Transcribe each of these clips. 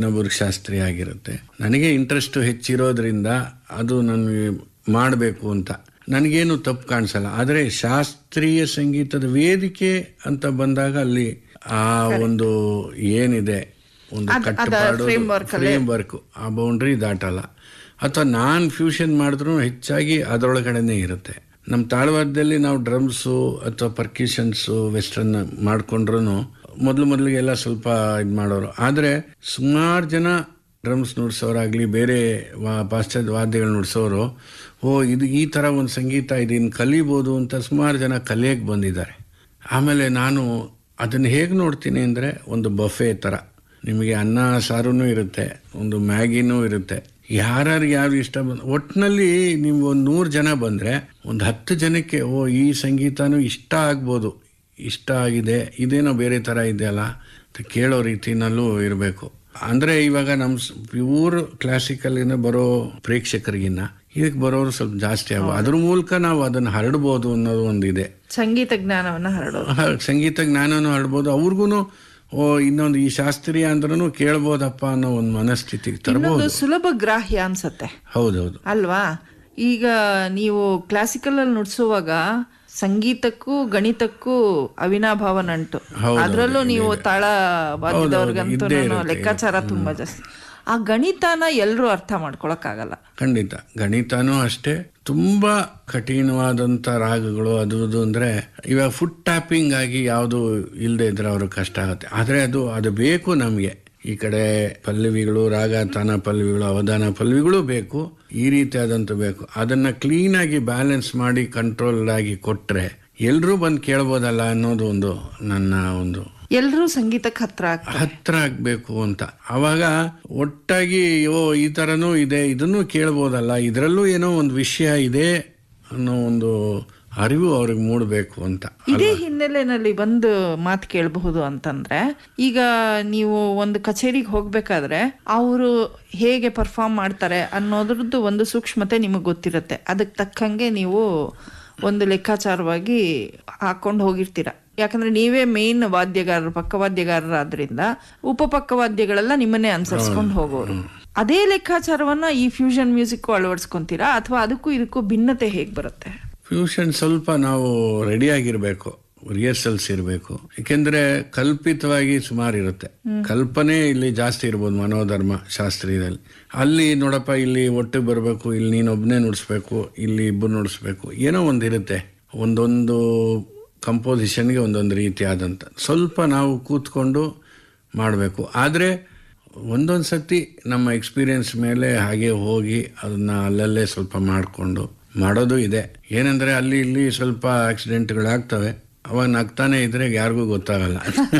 ಇನ್ನೊಬ್ಬರಿಗೆ ಶಾಸ್ತ್ರೀಯ ಆಗಿರುತ್ತೆ ನನಗೆ ಇಂಟ್ರೆಸ್ಟ್ ಹೆಚ್ಚಿರೋದ್ರಿಂದ ಅದು ನನಗೆ ಮಾಡಬೇಕು ಅಂತ ನನಗೇನು ತಪ್ಪು ಕಾಣಿಸಲ್ಲ ಆದರೆ ಶಾಸ್ತ್ರೀಯ ಸಂಗೀತದ ವೇದಿಕೆ ಅಂತ ಬಂದಾಗ ಅಲ್ಲಿ ಆ ಒಂದು ಏನಿದೆ ಒಂದು ಕಟ್ಟುಪಾಡು ಫ್ರೇಮ್ ವರ್ಕ್ ಆ ಬೌಂಡ್ರಿ ದಾಟಲ್ಲ ಅಥವಾ ನಾನ್ ಫ್ಯೂಷನ್ ಮಾಡಿದ್ರು ಹೆಚ್ಚಾಗಿ ಅದರೊಳಗಡೆನೆ ಇರುತ್ತೆ ನಮ್ಮ ತಾಳವಾದ್ಯದಲ್ಲಿ ನಾವು ಡ್ರಮ್ಸು ಅಥವಾ ಪರ್ಕ್ಯೂಷನ್ಸು ವೆಸ್ಟರ್ನ್ ಮಾಡ್ಕೊಂಡ್ರು ಮೊದಲು ಮೊದಲಿಗೆಲ್ಲ ಸ್ವಲ್ಪ ಇದು ಮಾಡೋರು ಆದರೆ ಸುಮಾರು ಜನ ಡ್ರಮ್ಸ್ ನುಡ್ಸೋರಾಗಲಿ ಬೇರೆ ವಾ ಪಾಶ್ಚಾತ್ಯ ವಾದ್ಯಗಳು ನುಡ್ಸೋರು ಓ ಇದು ಈ ಥರ ಒಂದು ಸಂಗೀತ ಇದನ್ನು ಕಲಿಬೋದು ಅಂತ ಸುಮಾರು ಜನ ಕಲಿಯಕ್ಕೆ ಬಂದಿದ್ದಾರೆ ಆಮೇಲೆ ನಾನು ಅದನ್ನು ಹೇಗೆ ನೋಡ್ತೀನಿ ಅಂದರೆ ಒಂದು ಬಫೆ ಥರ ನಿಮಗೆ ಅನ್ನ ಸಾರೂ ಇರುತ್ತೆ ಒಂದು ಮ್ಯಾಗಿನೂ ಇರುತ್ತೆ ಯಾರ್ಯಾರು ಯಾರು ಇಷ್ಟ ಬಂದ ಒಟ್ಟಿನಲ್ಲಿ ನೀವು ಒಂದು ನೂರು ಜನ ಬಂದರೆ ಒಂದು ಹತ್ತು ಜನಕ್ಕೆ ಓ ಈ ಸಂಗೀತನೂ ಇಷ್ಟ ಆಗ್ಬೋದು ಇಷ್ಟ ಆಗಿದೆ ಇದೇನೋ ಬೇರೆ ಥರ ಇದೆಯಲ್ಲ ಅಂತ ಕೇಳೋ ರೀತಿನಲ್ಲೂ ಇರಬೇಕು ಅಂದರೆ ಇವಾಗ ನಮ್ಮ ಪ್ಯೂರ್ ಕ್ಲಾಸಿಕಲ್ಗಿನ ಬರೋ ಪ್ರೇಕ್ಷಕರಿಗಿನ್ನ ಇದಕ್ಕೆ ಬರೋರು ಸ್ವಲ್ಪ ಜಾಸ್ತಿ ಆಗ ಅದ್ರ ಮೂಲಕ ನಾವು ಅದನ್ನು ಹರಡ್ಬೋದು ಅನ್ನೋದು ಒಂದಿದೆ ಸಂಗೀತ ಜ್ಞಾನವನ್ನ ಹರಡೋದು ಹ- ಸಂಗೀತ ಜ್ಞಾನನೂ ಹರಡ್ಬೋದು ಅವ್ರಿಗೂ ಓ ಇನ್ನೊಂದು ಈ ಶಾಸ್ತ್ರೀಯ ಅಂದ್ರೂ ಕೇಳ್ಬೋದಪ್ಪ ಅನ್ನೋ ಒಂದು ಮನಸ್ಥಿತಿಗೆ ತರಬಹುದು ಇನ್ನೊಂದು ಸುಲಭ ಗ್ರಾಹ್ಯ ಅನ್ಸತ್ತೆ ಹೌದೌದು ಅಲ್ವಾ ಈಗ ನೀವು ಕ್ಲಾಸಿಕಲ್ ಅಲ್ಲಿ ನುಡ್ಸುವಾಗ ಸಂಗೀತಕ್ಕೂ ಗಣಿತಕ್ಕೂ ಅವಿನಾಭಾವ ನಂಟು ಅದರಲ್ಲೂ ನೀವು ತಾಳ ವಾದ್ಯದವ್ರಿಗಂತೂ ಲೆಕ್ಕಾಚಾರ ತುಂಬಾ ಜಾಸ್ತಿ ಆ ಗಣಿತನ ಎಲ್ಲರೂ ಅರ್ಥ ಮಾಡ್ಕೊಳಕ್ಕಾಗಲ್ಲ ಖಂಡಿತ ಗಣಿತನೂ ಅಷ್ಟೇ ತುಂಬಾ ಕಠಿಣವಾದಂಥ ರಾಗಗಳು ಅದು ಇದು ಅಂದರೆ ಇವಾಗ ಫುಟ್ ಟ್ಯಾಪಿಂಗ್ ಆಗಿ ಯಾವುದು ಇಲ್ಲದೆ ಇದ್ರೆ ಅವ್ರಿಗೆ ಕಷ್ಟ ಆಗುತ್ತೆ ಆದರೆ ಅದು ಅದು ಬೇಕು ನಮಗೆ ಈ ಕಡೆ ಪಲ್ಲವಿಗಳು ರಾಗ ತಾನ ಪಲ್ಲವಿಗಳು ಅವಧಾನ ಪಲ್ಲವಿಗಳು ಬೇಕು ಈ ರೀತಿಯಾದಂಥ ಬೇಕು ಅದನ್ನು ಕ್ಲೀನಾಗಿ ಬ್ಯಾಲೆನ್ಸ್ ಮಾಡಿ ಕಂಟ್ರೋಲ್ ಆಗಿ ಕೊಟ್ಟರೆ ಎಲ್ಲರೂ ಬಂದು ಕೇಳ್ಬೋದಲ್ಲ ಅನ್ನೋದು ಒಂದು ನನ್ನ ಒಂದು ಎಲ್ಲರೂ ಸಂಗೀತಕ್ಕೆ ಹತ್ರ ಆಗ್ತಾರೆ ಹತ್ರ ಆಗ್ಬೇಕು ಅಂತ ಅವಾಗ ಒಟ್ಟಾಗಿ ಓ ಈ ಥರನೂ ಇದೆ ಇದನ್ನು ಕೇಳ್ಬೋದಲ್ಲ ಇದರಲ್ಲೂ ಏನೋ ಒಂದು ವಿಷಯ ಇದೆ ಅನ್ನೋ ಒಂದು ಅರಿವು ಅವ್ರಿಗೆ ಮೂಡಬೇಕು ಅಂತ ಇದೇ ಹಿನ್ನೆಲೆಯಲ್ಲಿ ಒಂದು ಮಾತು ಕೇಳಬಹುದು ಅಂತಂದ್ರೆ ಈಗ ನೀವು ಒಂದು ಕಚೇರಿಗೆ ಹೋಗ್ಬೇಕಾದ್ರೆ ಅವರು ಹೇಗೆ ಪರ್ಫಾರ್ಮ್ ಮಾಡ್ತಾರೆ ಅನ್ನೋದ್ರದ್ದು ಒಂದು ಸೂಕ್ಷ್ಮತೆ ನಿಮಗೆ ಗೊತ್ತಿರುತ್ತೆ ಅದಕ್ಕೆ ತಕ್ಕಂಗೆ ನೀವು ಒಂದು ಲೆಕ್ಕಾಚಾರವಾಗಿ ಹಾಕೊಂಡು ಹೋಗಿರ್ತೀರ ಯಾಕಂದ್ರೆ ನೀವೇ ಮೇನ್ ವಾದ್ಯಗಾರರು ಪಕ್ಕವಾದ್ಯಗಾರರಾದ್ರಿಂದ ಉಪಪಕ್ಕವಾದ್ಯಗಳೆಲ್ಲ ನಿಮ್ಮನ್ನೇ ಅನುಸರಿಸ್ಕೊಂಡು ಹೋಗೋರು ಅದೇ ಲೆಕ್ಕಾಚಾರವನ್ನ ಈ ಫ್ಯೂಷನ್ ಮ್ಯೂಸಿಕ್ ಅಳವಡಿಸ್ಕೊಂತೀರಾ ಅಥವಾ ಅದಕ್ಕೂ ಇದಕ್ಕೂ ಭಿನ್ನತೆ ಹೇಗೆ ಬರುತ್ತೆ ಫ್ಯೂಷನ್ ಸ್ವಲ್ಪ ನಾವು ರೆಡಿಯಾಗಿರಬೇಕು ರಿಹರ್ಸಲ್ಸ್ ಇರಬೇಕು ಏಕೆಂದ್ರೆ ಕಲ್ಪಿತವಾಗಿ ಸುಮಾರು ಇರುತ್ತೆ ಕಲ್ಪನೆ ಇಲ್ಲಿ ಜಾಸ್ತಿ ಇರ್ಬೋದು ಮನೋಧರ್ಮ ಶಾಸ್ತ್ರೀಯದಲ್ಲಿ ಅಲ್ಲಿ ನೋಡಪ್ಪ ಇಲ್ಲಿ ಒಟ್ಟು ಬರಬೇಕು ಇಲ್ಲಿ ನೀನೊಬ್ಬನೇ ನುಡಿಸ್ಬೇಕು ಇಲ್ಲಿ ಇಬ್ಬರು ನುಡಿಸ್ಬೇಕು ಏನೋ ಒಂದಿರುತ್ತೆ ಒಂದೊಂದು ಕಂಪೋಸಿಷನ್ಗೆ ಒಂದೊಂದು ರೀತಿಯಾದಂಥ ಸ್ವಲ್ಪ ನಾವು ಕೂತ್ಕೊಂಡು ಮಾಡಬೇಕು ಆದರೆ ಒಂದೊಂದು ಸತಿ ನಮ್ಮ ಎಕ್ಸ್ಪೀರಿಯನ್ಸ್ ಮೇಲೆ ಹಾಗೆ ಹೋಗಿ ಅದನ್ನ ಅಲ್ಲಲ್ಲೇ ಸ್ವಲ್ಪ ಮಾಡಿಕೊಂಡು ಮಾಡೋದು ಇದೆ ಏನಂದ್ರೆ ಅಲ್ಲಿ ಇಲ್ಲಿ ಸ್ವಲ್ಪ ಆಕ್ಸಿಡೆಂಟ್ಗಳಾಗ್ತವೆ ಅವಾಗ ನಗ್ತಾನೆ ಇದ್ರೆ ಯಾರಿಗೂ ಗೊತ್ತಾಗಲ್ಲ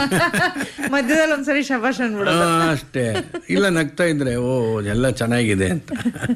ಮಧ್ಯದಲ್ಲಿ ಒಂದ್ಸರಿ ಶಬಾಷ್ ಅನ್ಬಿಡ ಆ, ಅಷ್ಟೇ ಇಲ್ಲ ನಗ್ತಾ ಇದ್ರೆ ಓ ಎಲ್ಲ ಚೆನ್ನಾಗಿದೆ ಅಂತ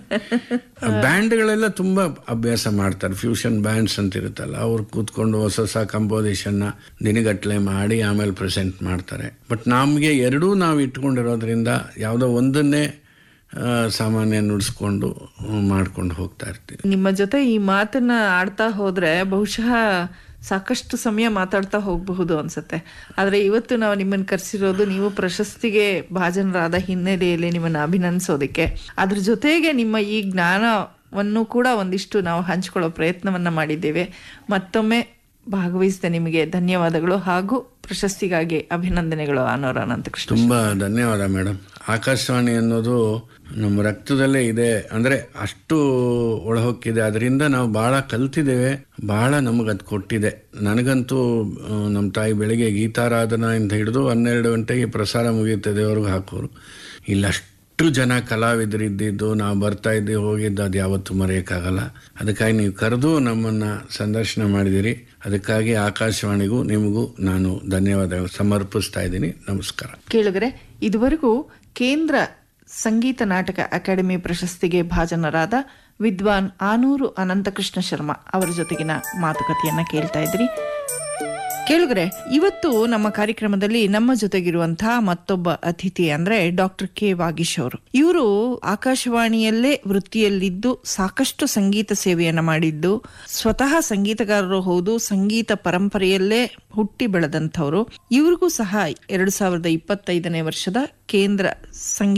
ಬ್ಯಾಂಡ್ಗಳೆಲ್ಲ ತುಂಬಾ ಅಭ್ಯಾಸ ಮಾಡ್ತಾರೆ ಫ್ಯೂಷನ್ ಬ್ಯಾಂಡ್ಸ್ ಅಂತ ಇರುತ್ತಲ್ಲ ಅವ್ರು ಕೂತ್ಕೊಂಡು ಹೊಸ ಹೊಸ ಕಂಪೋಸಿಷನ್ನ ದಿನಗಟ್ಲೆ ಮಾಡಿ ಆಮೇಲೆ ಪ್ರೆಸೆಂಟ್ ಮಾಡ್ತಾರೆ ಬಟ್ ನಮಗೆ ಎರಡೂ ನಾವು ಇಟ್ಕೊಂಡಿರೋದ್ರಿಂದ ಯಾವುದೋ ಒಂದನ್ನೇ ಆ, ಸಾಮಾನ್ಯ ನುಡಿಸ್ಕೊಂಡು ಮಾಡ್ಕೊಂಡು ಹೋಗ್ತಾ ಇರ್ತೀವಿ ನಿಮ್ಮ ಜೊತೆ ಈ ಮಾತನ್ನ ಆಡ್ತಾ ಹೋದ್ರೆ ಬಹುಶಃ ಸಾಕಷ್ಟು ಸಮಯ ಮಾತಾಡ್ತಾ ಹೋಗಬಹುದು ಅನ್ಸುತ್ತೆ ಆದ್ರೆ ಇವತ್ತು ನಾವು ನಿಮ್ಮನ್ನ ಕರೆಸಿರೋದು ನೀವು ಪ್ರಶಸ್ತಿಗೆ ಭಾಜನರಾದ ಹಿನ್ನೆಲೆಯಲ್ಲಿ ನಿಮ್ಮನ್ನ ಅಭಿನಂದಿಸೋದಕ್ಕೆ ಅದ್ರ ಜೊತೆಗೆ ನಿಮ್ಮ ಈ ಜ್ಞಾನವನ್ನು ಕೂಡ ಒಂದಿಷ್ಟು ನಾವು ಹಂಚ್ಕೊಳ್ಳೋ ಪ್ರಯತ್ನವನ್ನ ಮಾಡಿದ್ದೇವೆ ಮತ್ತೊಮ್ಮೆ ಭಾಗವಹಿಸಿದ ನಿಮಗೆ ಧನ್ಯವಾದಗಳು ಹಾಗೂ ಪ್ರಶಸ್ತಿಗಾಗಿ ಅಭಿನಂದನೆಗಳು ಅನೋರ ಅನಂತಕೃಷ್ಣ ತುಂಬ ಧನ್ಯವಾದ ಮೇಡಮ್ ಆಕಾಶವಾಣಿ ಅನ್ನೋದು ನಮ್ಮ ರಕ್ತದಲ್ಲೇ ಇದೆ ಅಂದರೆ ಅಷ್ಟು ಒಳಹೊಕ್ಕಿದೆ ಅದರಿಂದ ನಾವು ಭಾಳ ಕಲ್ತಿದ್ದೇವೆ ಭಾಳ ನಮಗೆ ಅದು ಕೊಟ್ಟಿದೆ ನನಗಂತೂ ಆ, ನಮ್ಮ ತಾಯಿ ಬೆಳಿಗ್ಗೆ ಗೀತಾರಾಧನೆಯಿಂದ ಹಿಡಿದು ಹನ್ನೆರಡು ಗಂಟೆಗೆ ಪ್ರಸಾರ ಮುಗಿಯುತ್ತದೆವರೆಗೂ ಹಾಕೋರು ಇಲ್ಲಷ್ಟು ಜನ ಕಲಾವಿದರಿದ್ದಿದ್ದು ನಾವು ಬರ್ತಾ ಇದ್ದೀವಿ ಹೋಗಿದ್ದು ಅದು ಯಾವತ್ತೂ ಮರೆಯೋಕ್ಕಾಗಲ್ಲ ಅದಕ್ಕಾಗಿ ನೀವು ಕರೆದು ನಮ್ಮನ್ನು ಸಂದರ್ಶನ ಮಾಡಿದಿರಿ ಅದಕ್ಕಾಗಿ ಆಕಾಶವಾಣಿಗೂ ನಿಮಗೂ ನಾನು ಧನ್ಯವಾದ ಸಮರ್ಪಿಸ್ತಾ ಇದ್ದೀನಿ ನಮಸ್ಕಾರ ಕೇಳಿದ್ರೆ ಇದುವರೆಗೂ ಕೇಂದ್ರ ಸಂಗೀತ ನಾಟಕ ಅಕಾಡೆಮಿ ಪ್ರಶಸ್ತಿಗೆ ಭಾಜನರಾದ ವಿದ್ವಾನ್ ಆನೂರು ಅನಂತಕೃಷ್ಣ ಶರ್ಮಾ ಅವರ ಜೊತೆಗಿನ ಮಾತುಕತೆಯನ್ನ ಕೇಳ್ತಾ ಇದ್ರಿ ಕೇಳಿದ್ರೆ ಇವತ್ತು ನಮ್ಮ ಕಾರ್ಯಕ್ರಮದಲ್ಲಿ ನಮ್ಮ ಜೊತೆಗಿರುವಂತಹ ಮತ್ತೊಬ್ಬ ಅತಿಥಿ ಅಂದ್ರೆ ಡಾಕ್ಟರ್ ಕೆ ವಾಗೀಶ್ ಅವರು ಇವರು ಆಕಾಶವಾಣಿಯಲ್ಲೇ ವೃತ್ತಿಯಲ್ಲಿದ್ದು ಸಾಕಷ್ಟು ಸಂಗೀತ ಸೇವೆಯನ್ನ ಮಾಡಿದ್ದು ಸ್ವತಃ ಸಂಗೀತಗಾರರು ಹೌದು ಸಂಗೀತ ಪರಂಪರೆಯಲ್ಲೇ ಹುಟ್ಟಿ ಬೆಳೆದಂಥವ್ರು ಇವ್ರಿಗೂ ಸಹ ಎರಡು ಸಾವಿರದ ಇಪ್ಪತ್ತೈದನೇ ವರ್ಷದ ಕೇಂದ್ರ ಸಂಗೀತ